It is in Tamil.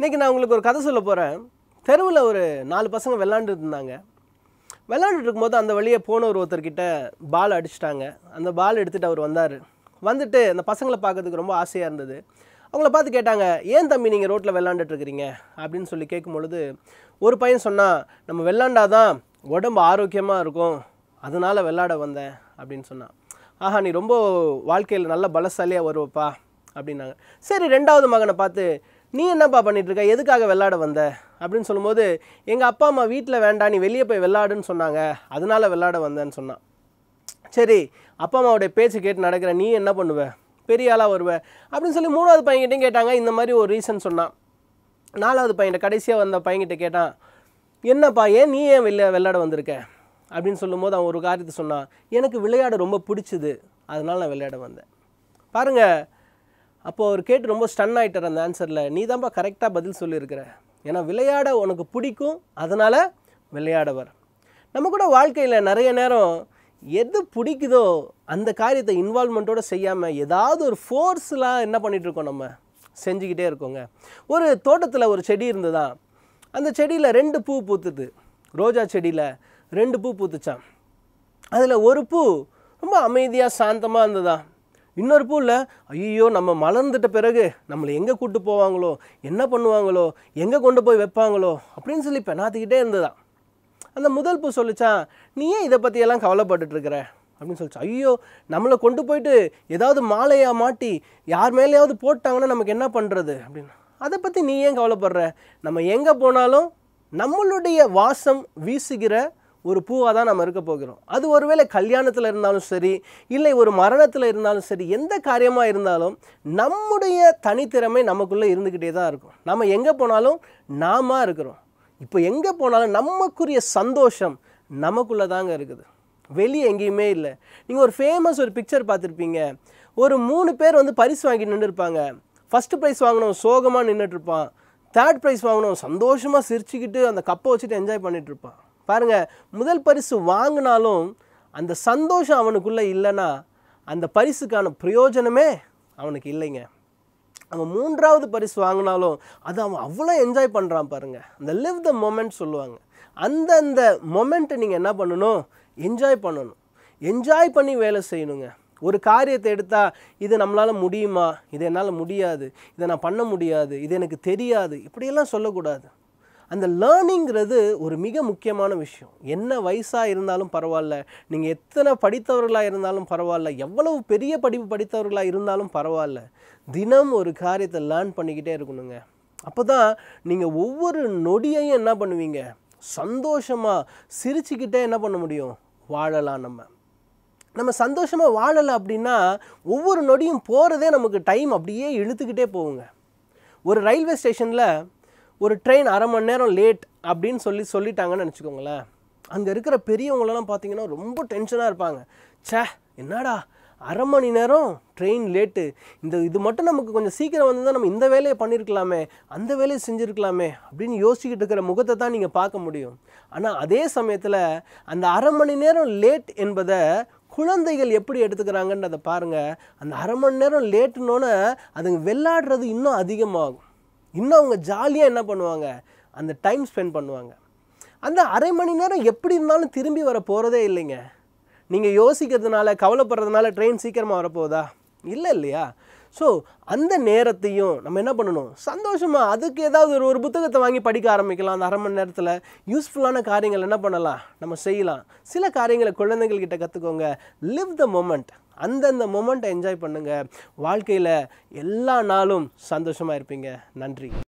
இன்றைக்கி நான் உங்களுக்கு ஒரு கதை சொல்ல போகிறேன் தெருவில் ஒரு நாலு பசங்க விளாண்டுட்டு இருந்தாங்க விளாண்டுட்டு இருக்கும்போது அந்த வழியே போன ஒரு ஒருத்தர்கிட்ட பால் அடிச்சிட்டாங்க அந்த பால் எடுத்துகிட்டு அவர் வந்தார் வந்துட்டு அந்த பசங்களை பார்க்கறதுக்கு ரொம்ப ஆசையாக இருந்தது அவங்கள பார்த்து கேட்டாங்க ஏன் தம்பி நீங்கள் ரோட்டில் விளாண்டுட்டு இருக்கிறீங்க அப்படின்னு சொல்லி கேட்கும் பொழுது ஒரு பையன் சொன்னான் நம்ம விளாண்டாதான் உடம்பு ஆரோக்கியமாக இருக்கும் அதனால் விளாட வந்தேன் அப்படின்னு சொன்னான் ஆஹா நீ ரொம்ப வாழ்க்கையில் நல்ல பலசாலியாக வருவப்பா அப்படின்னாங்க சரி ரெண்டாவது மகனை பார்த்து நீ என்னப்பா பண்ணிட்டு இருக்க எதுக்காக விளையாட வந்த அப்படின்னு சொல்லும்போது எங்கள் அப்பா அம்மா வீட்டில் வேண்டாம் நீ வெளியே போய் விளையாடுன்னு சொன்னாங்க அதனால விளையாட வந்தேன்னு சொன்னான் சரி அப்பா அம்மாவுடைய பேச்சு கேட்டு நடக்கிற நீ என்ன பண்ணுவ பெரிய ஆளாக வருவ அப்படின்னு சொல்லி மூணாவது பையன்கிட்டையும் கேட்டாங்க இந்த மாதிரி ஒரு ரீசன் சொன்னான் நாலாவது பையன்கிட்ட கடைசியாக வந்த பையன்கிட்ட கேட்டான் என்னப்பா ஏன் நீ ஏன் வெளில விளையாட வந்திருக்க அப்படின்னு சொல்லும்போது அவன் ஒரு காரியத்தை சொன்னான் எனக்கு விளையாட ரொம்ப பிடிச்சிது அதனால நான் விளையாட வந்தேன் பாருங்கள் அப்போ அவர் கேட்டு ரொம்ப ஸ்டன் ஆகிட்டார் அந்த ஆன்சரில் நீ தான்ப்பா கரெக்டாக பதில் சொல்லியிருக்கிற ஏன்னா விளையாட உனக்கு பிடிக்கும் அதனால் விளையாட வர நம்ம கூட வாழ்க்கையில் நிறைய நேரம் எது பிடிக்குதோ அந்த காரியத்தை இன்வால்மெண்ட்டோடு செய்யாமல் ஏதாவது ஒரு ஃபோர்ஸ்லாம் என்ன பண்ணிட்டு இருக்கோம் நம்ம செஞ்சுக்கிட்டே இருக்கோங்க ஒரு தோட்டத்தில் ஒரு செடி இருந்ததா அந்த செடியில் ரெண்டு பூ பூத்துது ரோஜா செடியில் ரெண்டு பூ பூத்துச்சான் அதில் ஒரு பூ ரொம்ப அமைதியாக சாந்தமாக இருந்ததா இன்னொரு பூ இல்லை ஐயோ நம்ம மலர்ந்துட்ட பிறகு நம்மளை எங்கே கூட்டு போவாங்களோ என்ன பண்ணுவாங்களோ எங்கே கொண்டு போய் வைப்பாங்களோ அப்படின்னு சொல்லி பெணாத்திக்கிட்டே இருந்ததா அந்த முதல் பூ சொல்லிச்சான் நீ ஏன் இதை பற்றியெல்லாம் கவலைப்பட்டுட்டு இருக்கிற அப்படின்னு சொல்லிச்சு ஐயோ நம்மளை கொண்டு போயிட்டு ஏதாவது மாலையாக மாட்டி யார் மேலேயாவது போட்டாங்கன்னா நமக்கு என்ன பண்ணுறது அப்படின்னு அதை பற்றி நீ ஏன் கவலைப்படுற நம்ம எங்கே போனாலும் நம்மளுடைய வாசம் வீசுகிற ஒரு பூவாக தான் நம்ம இருக்க போகிறோம் அது ஒருவேளை கல்யாணத்தில் இருந்தாலும் சரி இல்லை ஒரு மரணத்தில் இருந்தாலும் சரி எந்த காரியமாக இருந்தாலும் நம்முடைய தனித்திறமை நமக்குள்ளே இருந்துக்கிட்டே தான் இருக்கும் நம்ம எங்கே போனாலும் நாம இருக்கிறோம் இப்போ எங்கே போனாலும் நமக்குரிய சந்தோஷம் நமக்குள்ளே தாங்க இருக்குது வெளியே எங்கேயுமே இல்லை நீங்கள் ஒரு ஃபேமஸ் ஒரு பிக்சர் பார்த்துருப்பீங்க ஒரு மூணு பேர் வந்து பரிசு வாங்கி நின்றுருப்பாங்க ஃபஸ்ட்டு ப்ரைஸ் வாங்கினவன் சோகமாக நின்றுட்டு இருப்பான் தேர்ட் ப்ரைஸ் வாங்கினவன் சந்தோஷமாக சிரிச்சுக்கிட்டு அந்த கப்பை வச்சுட்டு என்ஜாய் பண்ணிட்டு இருப்பான் பாருங்கள் முதல் பரிசு வாங்கினாலும் அந்த சந்தோஷம் அவனுக்குள்ளே இல்லைன்னா அந்த பரிசுக்கான பிரயோஜனமே அவனுக்கு இல்லைங்க அவன் மூன்றாவது பரிசு வாங்கினாலும் அது அவன் அவ்வளோ என்ஜாய் பண்ணுறான் பாருங்க அந்த லிவ் த மொமெண்ட் சொல்லுவாங்க அந்த அந்த மொமெண்ட்டை நீங்கள் என்ன பண்ணணும் என்ஜாய் பண்ணணும் என்ஜாய் பண்ணி வேலை செய்யணுங்க ஒரு காரியத்தை எடுத்தால் இது நம்மளால் முடியுமா இது என்னால் முடியாது இதை நான் பண்ண முடியாது இது எனக்கு தெரியாது இப்படியெல்லாம் சொல்லக்கூடாது அந்த லேர்னிங்கிறது ஒரு மிக முக்கியமான விஷயம் என்ன வயசாக இருந்தாலும் பரவாயில்ல நீங்கள் எத்தனை படித்தவர்களாக இருந்தாலும் பரவாயில்ல எவ்வளவு பெரிய படிப்பு படித்தவர்களாக இருந்தாலும் பரவாயில்ல தினம் ஒரு காரியத்தை லேர்ன் பண்ணிக்கிட்டே இருக்கணுங்க அப்போ தான் நீங்கள் ஒவ்வொரு நொடியையும் என்ன பண்ணுவீங்க சந்தோஷமாக சிரிச்சுக்கிட்டே என்ன பண்ண முடியும் வாழலாம் நம்ம நம்ம சந்தோஷமாக வாழலை அப்படின்னா ஒவ்வொரு நொடியும் போகிறதே நமக்கு டைம் அப்படியே இழுத்துக்கிட்டே போகுங்க ஒரு ரயில்வே ஸ்டேஷனில் ஒரு ட்ரெயின் அரை மணி நேரம் லேட் அப்படின்னு சொல்லி சொல்லிட்டாங்கன்னு நினச்சிக்கோங்களேன் அங்கே இருக்கிற பெரியவங்களெல்லாம் பார்த்தீங்கன்னா ரொம்ப டென்ஷனாக இருப்பாங்க ச்சே என்னடா அரை மணி நேரம் ட்ரெயின் லேட்டு இந்த இது மட்டும் நமக்கு கொஞ்சம் சீக்கிரம் வந்து நம்ம இந்த வேலையை பண்ணியிருக்கலாமே அந்த வேலையை செஞ்சுருக்கலாமே அப்படின்னு யோசிச்சுக்கிட்டு இருக்கிற முகத்தை தான் நீங்கள் பார்க்க முடியும் ஆனால் அதே சமயத்தில் அந்த அரை மணி நேரம் லேட் என்பதை குழந்தைகள் எப்படி எடுத்துக்கிறாங்கன்றதை பாருங்கள் அந்த அரை மணி நேரம் லேட்டுனோன்னே அதுங்க வெள்ளாடுறது இன்னும் அதிகமாகும் இன்னும் அவங்க ஜாலியாக என்ன பண்ணுவாங்க அந்த டைம் ஸ்பெண்ட் பண்ணுவாங்க அந்த அரை மணி நேரம் எப்படி இருந்தாலும் திரும்பி வர போகிறதே இல்லைங்க நீங்கள் யோசிக்கிறதுனால கவலைப்படுறதுனால ட்ரெயின் சீக்கிரமாக வரப்போகுதா இல்லை இல்லையா ஸோ அந்த நேரத்தையும் நம்ம என்ன பண்ணணும் சந்தோஷமாக அதுக்கு ஏதாவது ஒரு ஒரு புத்தகத்தை வாங்கி படிக்க ஆரம்பிக்கலாம் அந்த அரை மணி நேரத்தில் யூஸ்ஃபுல்லான காரியங்கள் என்ன பண்ணலாம் நம்ம செய்யலாம் சில காரியங்களை குழந்தைகள் கிட்ட கற்றுக்கோங்க லிவ் த மொமெண்ட் அந்தந்த மொமெண்ட்டை என்ஜாய் பண்ணுங்கள் வாழ்க்கையில் எல்லா நாளும் சந்தோஷமாக இருப்பீங்க நன்றி